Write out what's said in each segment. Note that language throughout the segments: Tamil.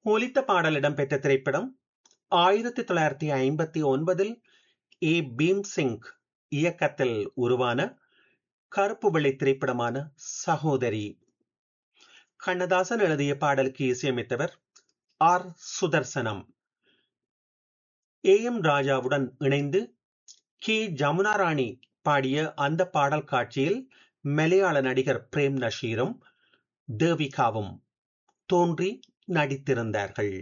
ஒலித்த பாடல் இடம்பெற்ற திரைப்படம் ஆயிரத்தி தொள்ளாயிரத்தி ஐம்பத்தி ஒன்பதில் ஏ பீம்சிங் இயக்கத்தில் உருவான கருப்பு வெள்ளை திரைப்படமான சகோதரி கண்ணதாசன் எழுதிய பாடலுக்கு இசையமைத்தவர் ஆர் சுதர்சனம் ஏ எம் ராஜாவுடன் இணைந்து கே ஜமுனா ராணி பாடிய அந்த பாடல் காட்சியில் மலையாள நடிகர் பிரேம் நஷீரும் தேவிகாவும் தோன்றி நடித்திருந்தார்கள்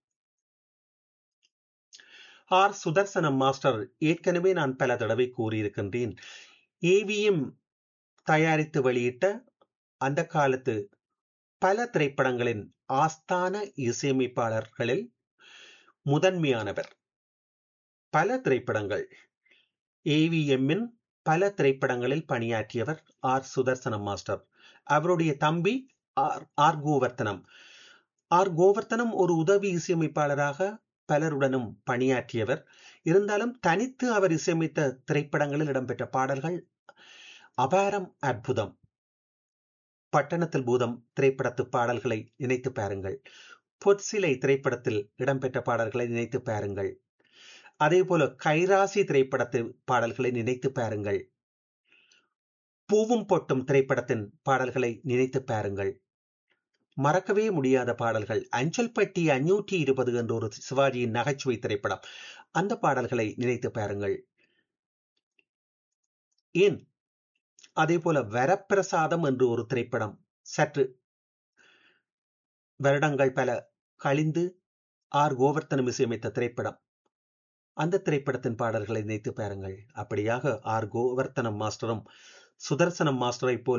ஆர் சுதர்சனம் மாஸ்டர் ஏற்கனவே நான் பல தடவை கூறியிருக்கின்றேன் ஏவிஎம் தயாரித்து வெளியிட்ட அந்த காலத்து பல திரைப்படங்களின் ஆஸ்தான இசையமைப்பாளர்களில் முதன்மையானவர் பல திரைப்படங்கள் ஏவிஎம்மின் பல திரைப்படங்களில் பணியாற்றியவர் ஆர் சுதர்சனம் மாஸ்டர் அவருடைய தம்பி R R Govardhanam R Govardhanam ஒரு உதவி இசையமைப்பாளராக பலருடனும் பணியாற்றியவர் இருந்தாலும் தனித்து அவர் இசையமைத்த திரைப்படங்களில் இடம்பெற்ற பாடல்கள் அபாரம் அற்புதம் பட்டணத்தில் பூதம் திரைப்படத்து பாடல்களை நினைத்து பாருங்கள் பொற்சிலை திரைப்படத்தில் இடம்பெற்ற பாடல்களை நினைத்து பாருங்கள் அதே போல கைராசி திரைப்படத்து பாடல்களை நினைத்து பாருங்கள் பூவும் பொட்டும் திரைப்படத்தின் பாடல்களை நினைத்து பாருங்கள் மறக்கவே முடியாத பாடல்கள் அஞ்சல் பட்டி அஞ்சூற்றி இருபது என்ற ஒரு சிவாஜியின் நகைச்சுவை திரைப்படம் அந்த பாடல்களை நினைத்து பாருங்கள் ஏன் அதே போல வரப்பிரசாதம் என்று ஒரு திரைப்படம் சற்று வருடங்கள் பல கழிந்து ஆர் கோவர்த்தனம் இசையமைத்த திரைப்படம் அந்த திரைப்படத்தின் பாடல்களை நினைத்து பாருங்கள் அப்படியாக ஆர் கோவர்த்தனம் மாஸ்டரும் சுதர்சனம் மாஸ்டரை போல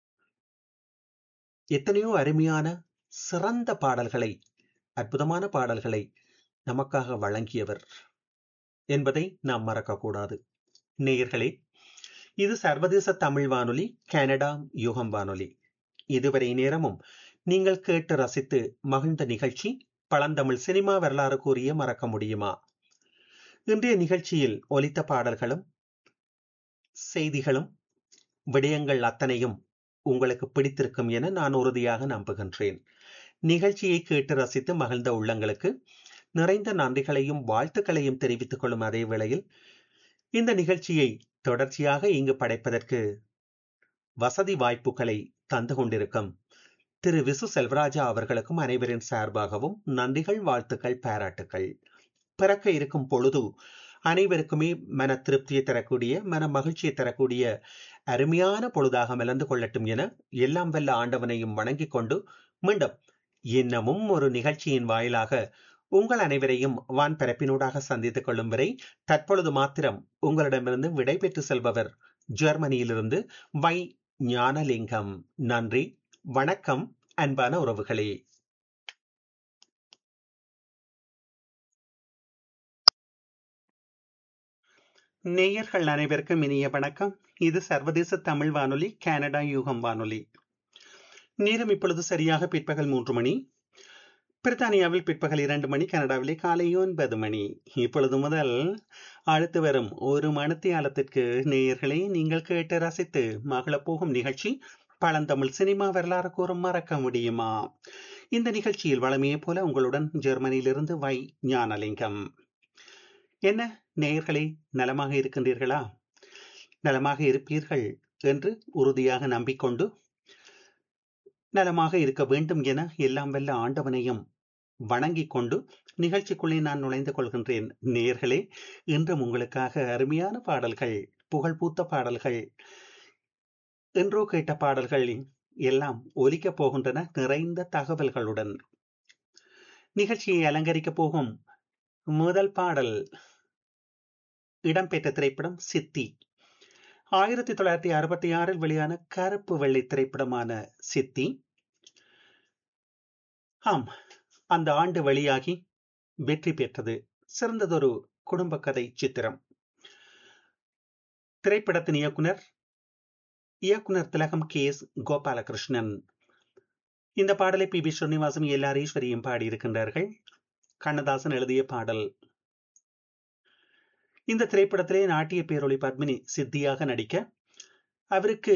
எத்தனையோ அருமையான சிறந்த பாடல்களை அற்புதமான பாடல்களை நமக்காக வழங்கியவர் என்பதை நாம் மறக்கக்கூடாது நேயர்களே இது சர்வதேச தமிழ் வானொலி கனடா யுகம் வானொலி இதுவரை நேரமும் நீங்கள் கேட்டு ரசித்து மகிழ்ந்த நிகழ்ச்சி பழந்தமிழ் சினிமா வரலாறு கூறிய மறக்க முடியுமா இன்றைய நிகழ்ச்சியில் ஒலித்த பாடல்களும் செய்திகளும் விடயங்கள் அத்தனையும் உங்களுக்கு பிடித்திருக்கும் என நான் உறுதியாக நம்புகின்றேன் நிகழ்ச்சியை கேட்டு ரசித்து மகிழ்ந்த உள்ளங்களுக்கு நிறைந்த நன்றிகளையும் வாழ்த்துக்களையும் தெரிவித்துக் கொள்ளும் அதே வேளையில் இந்த நிகழ்ச்சியை தொடர்ச்சியாக இங்கு படைப்பதற்கு வசதி வாய்ப்புகளை தந்து கொண்டிருக்கும் திரு விசு செல்வராஜா அவர்களுக்கும் அனைவரின் சார்பாகவும் நன்றிகள் வாழ்த்துக்கள் பாராட்டுக்கள் பிறக்க இருக்கும் பொழுது அனைவருக்குமே மன திருப்தியை தரக்கூடிய மன மகிழ்ச்சியை தரக்கூடிய அருமையான பொழுதாக மலர்ந்து கொள்ளட்டும் என எல்லாம் வல்ல ஆண்டவனையும் வணங்கிக் கொண்டு மீண்டும் இன்னமும் ஒரு நிகழ்ச்சியின் வாயிலாக உங்கள் அனைவரையும் வான் பரப்பினூடாக சந்தித்துக் கொள்ளும் வரை தற்பொழுது மாத்திரம் உங்களிடமிருந்து விடை பெற்று செல்பவர் ஜெர்மனியிலிருந்து வை ஞானலிங்கம் நன்றி வணக்கம் அன்பான உறவுகளே நேயர்கள் அனைவருக்கும் இனிய வணக்கம் இது சர்வதேச தமிழ் வானொலி கனடா யூகம் வானொலி நேரம் இப்பொழுது சரியாக பிற்பகல் மூன்று மணி பிரித்தானியாவில் பிற்பகல் இரண்டு மணி கனடாவிலே காலை ஒன்பது மணி இப்பொழுது முதல் அடுத்து வரும் ஒரு மணித்தியாலத்திற்கு நேயர்களை நீங்கள் கேட்டு ரசித்து மகள போகும் நிகழ்ச்சி பழந்தமிழ் சினிமா வரலாறு கூறும் மறக்க முடியுமா இந்த நிகழ்ச்சியில் வளமையை போல உங்களுடன் ஜெர்மனியிலிருந்து வை ஞானலிங்கம் என்ன நேயர்களே நலமாக இருக்கின்றீர்களா நலமாக இருப்பீர்கள் என்று உறுதியாக நம்பிக்கொண்டு நலமாக இருக்க வேண்டும் என எல்லாம் வல்ல ஆண்டவனையும் வணங்கிக் கொண்டு நிகழ்ச்சிக்குள்ளே நான் நுழைந்து கொள்கின்றேன் நேர்களே இன்றும் உங்களுக்காக அருமையான பாடல்கள் புகழ்பூத்த பாடல்கள் என்றோ கேட்ட பாடல்கள் எல்லாம் ஒலிக்கப் போகின்றன நிறைந்த தகவல்களுடன் நிகழ்ச்சியை அலங்கரிக்கப் போகும் முதல் பாடல் இடம்பெற்ற திரைப்படம் சித்தி ஆயிரத்தி தொள்ளாயிரத்தி அறுபத்தி ஆறில் வெளியான கருப்பு வெள்ளை திரைப்படமான சித்தி ஆம் அந்த ஆண்டு வெளியாகி வெற்றி பெற்றது சிறந்ததொரு குடும்ப கதை சித்திரம் திரைப்படத்தின் இயக்குனர் இயக்குனர் திலகம் கே எஸ் கோபாலகிருஷ்ணன் இந்த பாடலை பி பி ஸ்ரீனிவாசம் எல் ஈஸ்வரியும் பாடியிருக்கின்றார்கள் கண்ணதாசன் எழுதிய பாடல் இந்த திரைப்படத்திலே நாட்டிய பேரொளி பத்மினி சித்தியாக நடிக்க அவருக்கு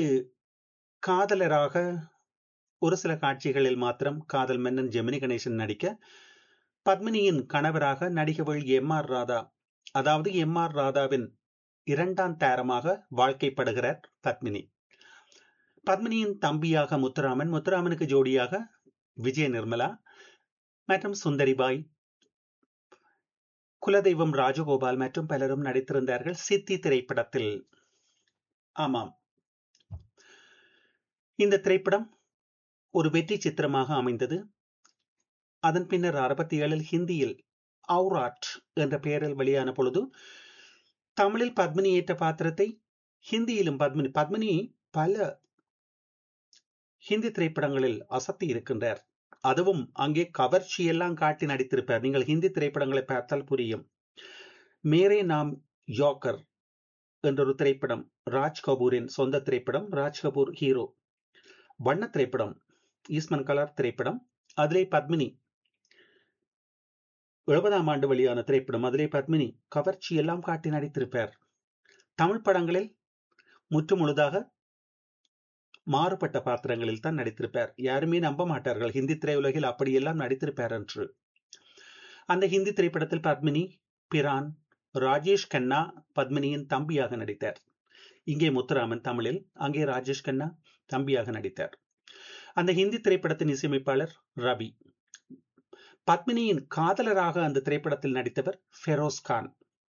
காதலராக ஒரு சில காட்சிகளில் மாத்திரம் காதல் மன்னன் ஜெமினி கணேசன் நடிக்க பத்மினியின் கணவராக நடிகவள் எம் ஆர் ராதா அதாவது எம் ஆர் ராதாவின் இரண்டாம் தாரமாக வாழ்க்கைப்படுகிறார் பத்மினி பத்மினியின் தம்பியாக முத்துராமன் முத்துராமனுக்கு ஜோடியாக விஜய நிர்மலா மற்றும் சுந்தரிபாய் குலதெய்வம் ராஜகோபால் மற்றும் பலரும் நடித்திருந்தார்கள் சித்தி திரைப்படத்தில் ஆமாம் இந்த திரைப்படம் ஒரு வெற்றி சித்திரமாக அமைந்தது அதன் பின்னர் அறுபத்தி ஏழில் ஹிந்தியில் அவுராட் என்ற பெயரில் வெளியான பொழுது தமிழில் பத்மினி ஏற்ற பாத்திரத்தை ஹிந்தியிலும் பத்மினி பத்மினி பல ஹிந்தி திரைப்படங்களில் அசத்தி இருக்கின்றார் அதுவும் அங்கே கவர்ச்சி எல்லாம் காட்டி நடித்திருப்பார் நீங்கள் ஹிந்தி திரைப்படங்களை பார்த்தால் புரியும் மேரே நாம் யோக்கர் என்ற ஒரு திரைப்படம் ராஜ் கபூரின் சொந்த திரைப்படம் ராஜ் கபூர் ஹீரோ வண்ண திரைப்படம் ஈஸ்மன் கலர் திரைப்படம் அதிலே பத்மினி எழுபதாம் ஆண்டு வெளியான திரைப்படம் அதிலே பத்மினி கவர்ச்சி எல்லாம் காட்டி நடித்திருப்பார் தமிழ் படங்களில் முற்று முழுதாக மாறுபட்ட பாத்திரங்களில் தான் நடித்திருப்பார் யாருமே நம்ப மாட்டார்கள் ஹிந்தி திரையுலகில் அப்படியெல்லாம் நடித்திருப்பார் என்று அந்த ஹிந்தி திரைப்படத்தில் பத்மினி பிரான் ராஜேஷ் கண்ணா பத்மினியின் தம்பியாக நடித்தார் இங்கே முத்துராமன் தமிழில் அங்கே ராஜேஷ் கண்ணா தம்பியாக நடித்தார் அந்த ஹிந்தி திரைப்படத்தின் இசையமைப்பாளர் ரவி பத்மினியின் காதலராக அந்த திரைப்படத்தில் நடித்தவர் ஃபெரோஸ் கான்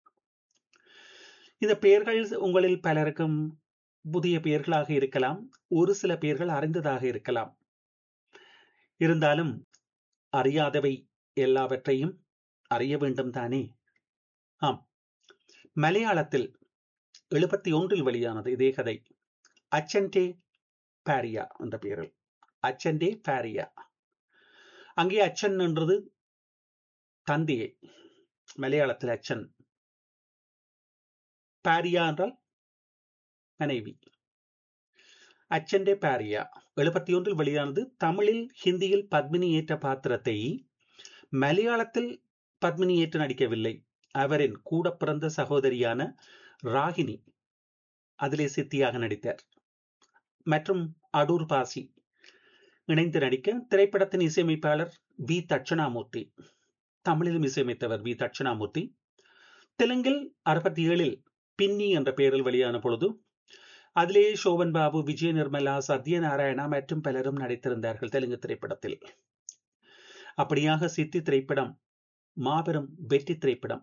இந்த பெயர்கள் உங்களில் பலருக்கும் புதிய பெயர்களாக இருக்கலாம் ஒரு சில பெயர்கள் அறிந்ததாக இருக்கலாம் இருந்தாலும் அறியாதவை எல்லாவற்றையும் அறிய வேண்டும் தானே ஆம் மலையாளத்தில் எழுபத்தி ஒன்றில் வெளியானது இதே கதை அச்சன்டே பாரியா என்ற பெயரில் அச்சன்டே பாரியா அங்கே அச்சன் என்றது தந்தையை மலையாளத்தில் அச்சன் பாரியா என்றால் மனைவி அச்சண்டே பாரியா எழுபத்தி ஒன்றில் வெளியானது தமிழில் ஹிந்தியில் பத்மினி ஏற்ற பாத்திரத்தை மலையாளத்தில் பத்மினி ஏற்று நடிக்கவில்லை அவரின் கூட பிறந்த சகோதரியான ராகினி அதிலே சித்தியாக நடித்தார் மற்றும் அடூர் பாசி இணைந்து நடிக்க திரைப்படத்தின் இசையமைப்பாளர் வி தட்சணாமூர்த்தி தமிழிலும் இசையமைத்தவர் வி தட்சணாமூர்த்தி தெலுங்கில் அறுபத்தி ஏழில் பின்னி என்ற பெயரில் வெளியான பொழுது அதிலே சோபன் பாபு விஜய நிர்மலா சத்யநாராயணா மற்றும் பலரும் நடித்திருந்தார்கள் தெலுங்கு திரைப்படத்தில் அப்படியாக சித்தி திரைப்படம் மாபெரும் வெற்றி திரைப்படம்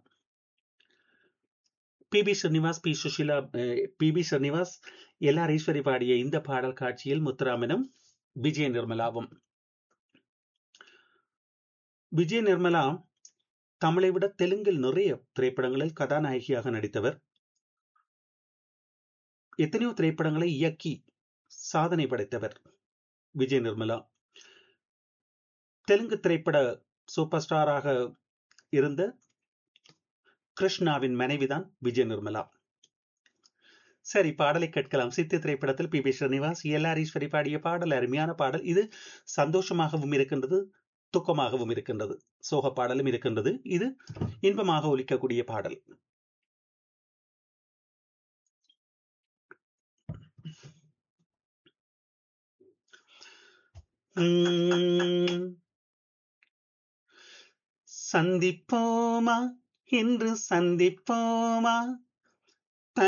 P B Srinivas P Susheela P B Srinivas L R Eswari பாடிய இந்த பாடல் காட்சியில் முத்துராமனும் விஜய நிர்மலாவும் விஜய நிர்மலா தமிழை விட தெலுங்கில் நிறைய திரைப்படங்களில் கதாநாயகியாக நடித்தவர் எத்தனையோ திரைப்படங்களை இயக்கி சாதனை படைத்தவர் விஜய் நிர்மலா தெலுங்கு திரைப்பட சூப்பர் ஸ்டாராக இருந்த கிருஷ்ணாவின் மனைவிதான் விஜய் நிர்மலா சரி பாடலை கேட்கலாம் சித்தி திரைப்படத்தில் P B Srinivas L R Eswari பாடிய பாடல் அருமையான பாடல் இது சந்தோஷமாகவும் இருக்கின்றது துக்கமாகவும் இருக்கின்றது சோக பாடலும் இருக்கின்றது இது இன்பமாக ஒலிக்கக்கூடிய பாடல் சந்திப்போமா இன்று சந்திப்போமா